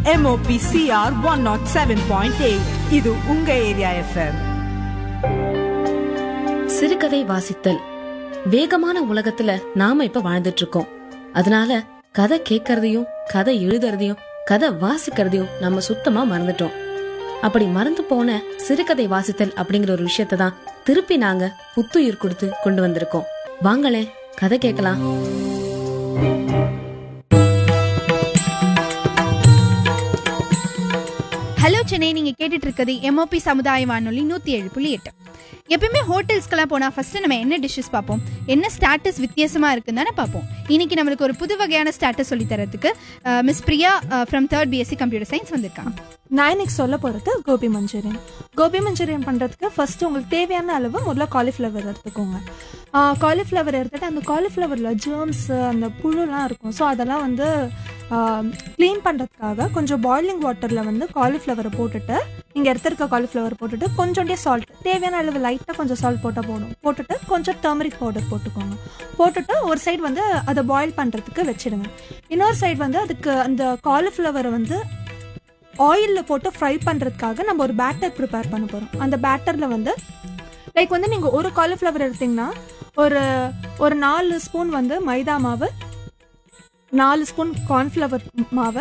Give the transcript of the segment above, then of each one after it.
MOP CR 107.8 இது உங்க area FM சிறுகதை வாசித்தல் வேகமான உலகத்துல நாம இப்ப வாழ்ந்துட்டு இருக்கோம் அதனால கதை கேட்கறதையும் கதை எழுதுறதையும் கதை வாசிக்கிறதையும் நம்ம சுத்தமா மறந்துட்டோம் அப்படி மறந்து போன சிறுகதை வாசித்தல் அப்படிங்கிற ஒரு விஷயத்தை தான் திருப்பி நாங்க புத்துயிர் கொடுத்து கொண்டு வந்திருக்கோம் வாங்களே கதை கேட்கலாம் ஹலோ சென்னை நீங்க கேட்டுட்டு இருக்கிறது எம்ஓபி சமுதாய வானொலி நூத்தி ஏழு புள்ளி எட்டு எப்பயுமே ஹோட்டல்ஸ்க்கெல்லாம் போனா ஃபர்ஸ்ட் நம்ம என்ன டிஷ்ஷஸ் பார்ப்போம் என்ன ஸ்டாட்டஸ் வித்தியாசமா இருக்குன்னு தானே பார்ப்போம் இன்னைக்கு நம்மளுக்கு ஒரு புது வகையான ஸ்டாட்டஸ் சொல்லி தரதுக்கு miss Priya from third BSc computer science வந்திருக்காங்க நான் இன்னைக்கு சொல்ல போகிறது கோபி மஞ்சூரியன் கோபி மஞ்சூரியன் பண்ணுறதுக்கு ஃபர்ஸ்ட் உங்களுக்கு தேவையான அளவு முதல்ல காலிஃப்ளவர் எடுத்துக்கோங்க காலிஃப்ளவர் எடுத்துட்டு அந்த காலிஃப்ளவரில் ஜேர்ம்ஸ் அந்த புழுலாம் இருக்கும் ஸோ அதெல்லாம் வந்து க்ளீன் பண்ணுறதுக்காக கொஞ்சம் பாய்லிங் வாட்டரில் வந்து காலிஃப்ளவரை போட்டுட்டு நீங்கள் எடுத்திருக்க காலிஃப்ளவர் போட்டுட்டு கொஞ்சோண்டே சால்ட் தேவையான அளவு லைட்டாக கொஞ்சம் சால்ட் போட்டால் போடும் போட்டுட்டு கொஞ்சம் டர்மரிக் பவுடர் போட்டுக்கோங்க போட்டுட்டு ஒரு சைடு வந்து அதை பாயில் பண்ணுறதுக்கு வச்சிடுங்க இன்னொரு சைடு வந்து அதுக்கு அந்த காலிஃப்ளவரை வந்து ஆயிலில் போட்டு ஃப்ரை பண்ணுறதுக்காக நம்ம ஒரு பேட்டர் ப்ரிப்பேர் பண்ண போகிறோம் அந்த பேட்டரில் வந்து லைக் வந்து நீங்கள் ஒரு காலிஃப்ளவர் எடுத்தீங்கன்னா ஒரு ஒரு நாலு ஸ்பூன் வந்து மைதா மாவு நாலு ஸ்பூன் கார்ன்ஃப்ளவர் மாவு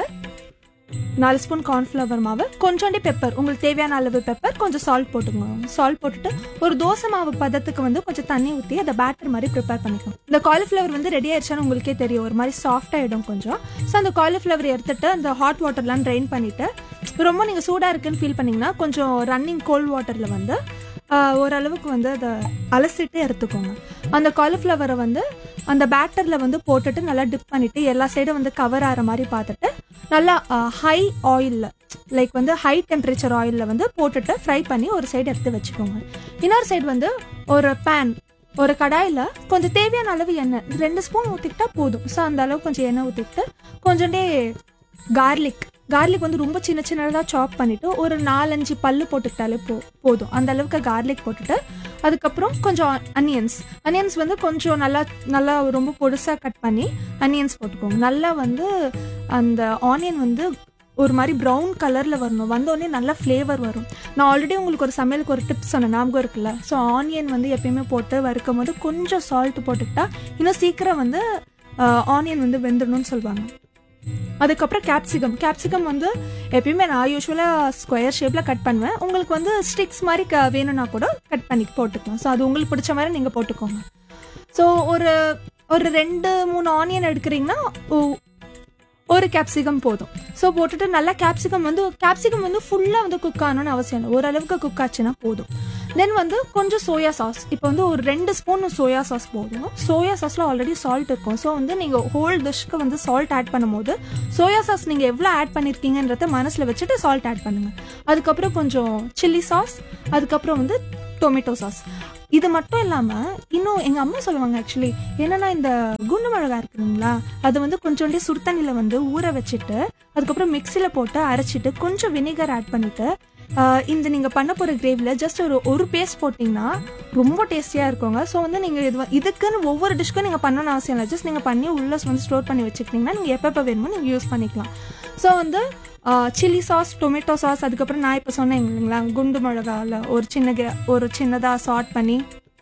நாலு ஸ்பூன் கார்ன்ஃப்ளவர் மாவு கொஞ்சோண்டி பெப்பர் உங்களுக்கு தேவையான அளவு பெப்பர் கொஞ்சம் சால்ட் போட்டுக்கோங்க சால்ட் போட்டுட்டு ஒரு தோசை மாவு பதத்துக்கு வந்து கொஞ்சம் தண்ணி ஊற்றி அதை பேட்டர் மாதிரி ப்ரிப்பேர் பண்ணிக்கணும் இந்த காலிஃப்ளவர் வந்து ரெடி ஆயிடுச்சான்னு உங்களுக்கே தெரியும் ஒரு மாதிரி சாஃப்ட் ஆகிடும் கொஞ்சம் ஸோ அந்த காலிஃப்ளவர் எடுத்துட்டு அந்த ஹாட் வாட்டர்லாம் ட்ரைன் பண்ணிட்டு ரொம்ப நீங்கள் சூடாக இருக்குன்னு ஃபீல் பண்ணீங்கன்னா கொஞ்சம் ரன்னிங் கோல்ட் வாட்டரில் வந்து ஆஹ், ஓரளவுக்கு வந்து அதை அலசிட்டு எடுத்துக்கோங்க அந்த காலிஃப்ளவரை வந்து அந்த பேட்டரில் வந்து போட்டுட்டு நல்லா டிப் பண்ணிட்டு எல்லா சைடும் வந்து கவர் ஆகிற மாதிரி பார்த்துட்டு நல்லா ஹை ஆயிலில் லைக் வந்து ஹை டெம்பரேச்சர் ஆயிலில் வந்து போட்டுட்டு ஃப்ரை பண்ணி ஒரு சைடு எடுத்து வச்சுக்கோங்க இன்னொரு சைடு வந்து ஒரு பேன் ஒரு கடாயில் கொஞ்சம் தேவையான அளவு எண்ணெய் ரெண்டு ஸ்பூன் ஊற்றிக்கிட்டா போதும் ஸோ அந்த அளவு கொஞ்சம் எண்ணெய் ஊற்றிக்கிட்டு கொஞ்சோண்டே கார்லிக் கார்லிக் வந்து ரொம்ப சின்ன சின்னதாக சாப் பண்ணிவிட்டு ஒரு நாலஞ்சு பல்லு போட்டுக்கிட்டாலே போ போதும் அந்த அளவுக்கு கார்லிக் போட்டுட்டு அதுக்கப்புறம் கொஞ்சம் அனியன்ஸ் அனியன்ஸ் வந்து கொஞ்சம் நல்லா நல்லா ரொம்ப பொடுசாக கட் பண்ணி அனியன்ஸ் போட்டுக்கோங்க நல்லா வந்து அந்த ஆனியன் வந்து ஒரு மாதிரி ப்ரௌன் கலரில் வரணும் வந்தோடனே நல்லா ஃப்ளேவர் வரும் நான் ஆல்ரெடி உங்களுக்கு ஒரு சமையலுக்கு ஒரு டிப்ஸ் சொன்னேன் ஞாபகம் இருக்குல்ல ஸோ ஆனியன் வந்து எப்பயுமே போட்டு வறுக்கும் போது கொஞ்சம் சால்ட் போட்டுக்கிட்டா இன்னும் சீக்கிரம் வந்து ஆனியன் வந்து வெந்துடணும்னு சொல்லுவாங்க அதுக்கப்புறம் கேப்சிகம் கேப்சிகம் வந்து எப்பயுமே நான் யூஸ்வலாக ஸ்கொயர் ஷேப்பில் கட் பண்ணுவேன் உங்களுக்கு வந்து ஸ்டிக்ஸ் மாதிரி க வேணும்னா கூட கட் பண்ணி போட்டுக்கலாம் ஸோ அது உங்களுக்கு பிடிச்ச மாதிரி நீங்கள் போட்டுக்கோங்க ஸோ ஒரு ஒரு ரெண்டு மூணு ஆனியன் எடுக்கிறீங்கன்னா ஒ- ஒரு கேப்சிகம் போதும் ஸோ போட்டுட்டு நல்லா கேப்சிகம் வந்து கேப்சிகம் வந்து ஃபுல்லாக வந்து குக் ஆகணும்னு அவசியம் இல்லை ஓரளவுக்கு குக் ஆச்சுன்னா போதும் தென் வந்து கொஞ்சம் சோயா சாஸ் இப்போ வந்து ஒரு ரெண்டு ஸ்பூன் சோயா சாஸ் போதும் சோயா சாஸில் ஆல்ரெடி சால்ட் இருக்கும் ஸோ வந்து நீங்கள் ஹோல் டிஷ்க்கு வந்து சால்ட் ஆட் பண்ணும்போது சோயா சாஸ் நீங்கள் எவ்வளோ ஆட் பண்ணியிருக்கீங்கன்றத மனசில் வச்சுட்டு சால்ட் ஆட் பண்ணுங்கள் அதுக்கப்புறம் கொஞ்சம் சில்லி சாஸ் அதுக்கப்புறம் வந்து டொமேட்டோ சாஸ் இது மட்டும் இல்லாமல் இன்னும் எங்கள் அம்மா சொல்லுவாங்க ஆக்சுவலி என்னன்னா இந்த குண்டு மிளகா இருக்குங்களா அது வந்து கொஞ்சோண்டி சுடுதண்ணியில் வந்து ஊற வச்சுட்டு அதுக்கப்புறம் மிக்சியில் போட்டு அரைச்சிட்டு கொஞ்சம் வினிகர் ஆட் பண்ணிட்டு ஆஹ் இந்த நீங்கள் பண்ண போகிற கிரேவியில் ஜஸ்ட் ஒரு ஒரு பேஸ்ட் போட்டிங்கன்னா ரொம்ப டேஸ்டியாக இருக்குங்க ஸோ வந்து நீங்கள் இது வ- இதுக்குன்னு ஒவ்வொரு டிஷ்க்கும் நீங்கள் பண்ணணும்னு அவசியம் இல்லை ஜஸ்ட் நீங்கள் பண்ணி உள்ளே வந்து ஸ்டோர் பண்ணி வச்சுக்கிட்டிங்கன்னா நீங்கள் எப்பப்போ வேணுமோ நீங்கள் யூஸ் பண்ணிக்கலாம் ஸோ வந்து சில்லி சாஸ் டொமேட்டோ சாஸ் அதுக்கப்புறம் நான் இப்போ சொன்னேன் இல்லைங்களா குண்டு மிளகாவில் ஒரு சின்ன க- ஒரு சின்னதாக சாட் பண்ணி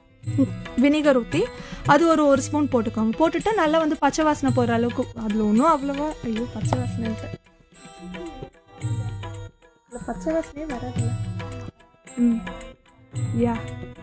வினிகர் ஊற்றி அது ஒரு ஒரு ஸ்பூன் போட்டுக்கோங்க போட்டுட்டு நல்லா வந்து பச்சை வாசனை போகிற அளவுக்கு அதில் ஒன்றும் அவ்வளோவா ஐயோ பச்சை வாசனை அதில் பச்சை வாசனையே வராதுல்ல ம் யா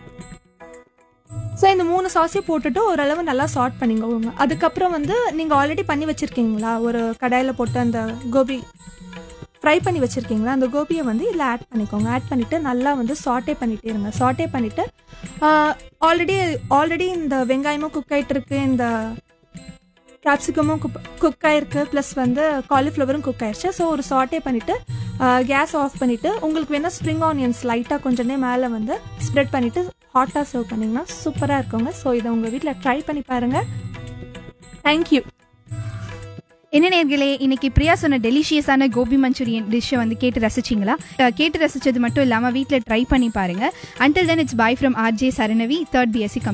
ஸோ இந்த மூணு சாஸையும் போட்டுட்டு ஓரளவு நல்லா சார்ட் பண்ணிக்கோங்க அதுக்கப்புறம் வந்து நீங்கள் ஆல்ரெடி பண்ணி வச்சுருக்கீங்களா ஒரு கடாயில் போட்டு அந்த கோபி ஃப்ரை பண்ணி வச்சுருக்கீங்களா அந்த கோபியை வந்து இதில் ஆட் பண்ணிக்கோங்க ஆட் பண்ணிவிட்டு நல்லா வந்து சாட்டே பண்ணிகிட்டே இருங்க சாட்டே பண்ணிவிட்டு ஆல்ரெடி ஆல்ரெடி இந்த வெங்காயமும் குக் ஆகிட்டு இருக்கு இந்த கேப்சிகமும் குக் குக் ஆயிருக்கு ப்ளஸ் வந்து காலிஃப்ளவரும் குக் ஆயிடுச்சு ஸோ ஒரு சாட்டே பண்ணிவிட்டு கேஸ் ஆஃப் பண்ணிவிட்டு உங்களுக்கு வேணால் ஸ்ப்ரிங் ஆனியன்ஸ் லைட்டாக கொஞ்சமே மேலே வந்து ஸ்ப்ரெட் பண்ணிவிட்டு ஹாட்டாக சர்வ் பண்ணிங்கன்னா சூப்பராக இருக்குங்க ஸோ இதை உங்கள் வீட்டில் ட்ரை பண்ணி பாருங்கள் தேங்க்யூ என்ன நேர்களே இன்னைக்கு பிரியா சொன்ன டெலிஷியஸான கோபி மஞ்சூரியன் டிஷ்ஷை வந்து கேட்டு ரசிச்சிங்களா அஹ் கேட்டு ரசிச்சது மட்டும் இல்லாமல் வீட்டில் ட்ரை பண்ணி பாருங்க until then it's bye from RJ Saranavi third BSc